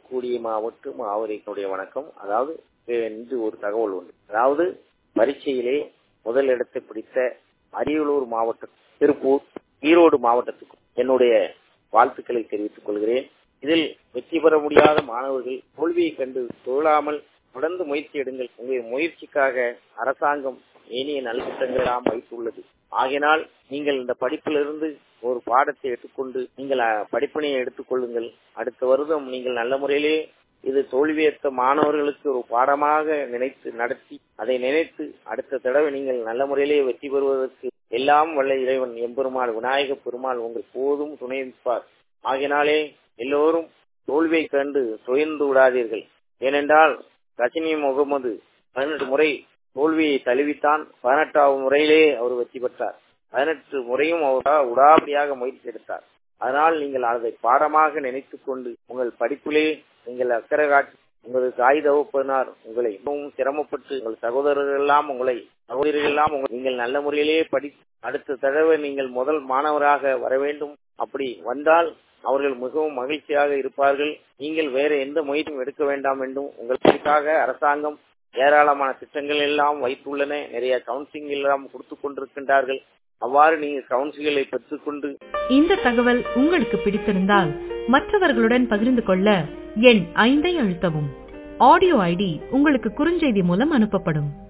கூடிய மாவட்டம் ஆவரைக்குடைய வணக்கம் அதாவது இன்று ஒரு தகவல் உண்டு அதாவது பரீட்சையிலே முதல் இடத்தை பிடித்த அரியலூர் மாவட்டம் திருப்பூர் ஈரோடு மாவட்டத்துக்கும் என்னுடைய வாழ்த்துக்களை தெரிவித்துக் கொள்கிறேன் இதில் வெற்றி பெற முடியாத மாணவர்கள் தோல்வியை கண்டு தொழாமல் தொடர்ந்து முயற்சி எடுங்கள் உங்கள் முயற்சிக்காக அரசாங்கம் ஏனைய நலத்திட்டங்கள் எல்லாம் வைத்துள்ளது ஆகினால் நீங்கள் இந்த படிப்பிலிருந்து ஒரு பாடத்தை எடுத்துக்கொண்டு நீங்கள் படிப்பினை எடுத்துக்கொள்ளுங்கள் அடுத்த வருடம் நீங்கள் நல்ல முறையிலே இது தோல்வியற்ற மாணவர்களுக்கு ஒரு பாடமாக நினைத்து நடத்தி அதை நினைத்து அடுத்த தடவை நீங்கள் நல்ல முறையிலே வெற்றி பெறுவதற்கு எல்லாம் வல்ல இறைவன் எம்பெருமாள் விநாயக பெருமாள் உங்கள் போதும் துணை நிற்பார் ஆகினாலே எல்லோரும் தோல்வியை கண்டு துயர்ந்து விடாதீர்கள் ஏனென்றால் ரஜினி முகமது பதினெட்டு முறை தோல்வியை தழுவித்தான் பதினெட்டாவது முறையிலே அவர் வெற்றி பெற்றார் பதினெட்டு முறையும் அவர் உடாபடியாக முயற்சி எடுத்தார் அதனால் நீங்கள் அதை பாடமாக நினைத்துக் கொண்டு உங்கள் படிப்பிலே நீங்கள் அக்கறை காட்டி உங்களது தாய் தகப்பனார் உங்களை மிகவும் சிரமப்பட்டு உங்கள் சகோதரர்கள் எல்லாம் உங்களை சகோதரிகள் எல்லாம் நீங்கள் நல்ல முறையிலே படி அடுத்த தடவை நீங்கள் முதல் மாணவராக வர வேண்டும் அப்படி வந்தால் அவர்கள் மிகவும் மகிழ்ச்சியாக இருப்பார்கள் நீங்கள் வேற எந்த முயற்சியும் எடுக்க வேண்டாம் என்றும் உங்களுக்காக அரசாங்கம் ஏராளமான திட்டங்கள் எல்லாம் வைத்துள்ளன நிறைய கவுன்சிலிங் எல்லாம் கொடுத்து கொண்டிருக்கின்றார்கள் அவ்வாறு நீங்கள் கவுன்சில்களை பெற்றுக்கொண்டு இந்த தகவல் உங்களுக்கு பிடித்திருந்தால் மற்றவர்களுடன் பகிர்ந்து கொள்ள எண் ஐந்தை அழுத்தவும் ஆடியோ ஐடி உங்களுக்கு குறுஞ்செய்தி மூலம் அனுப்பப்படும்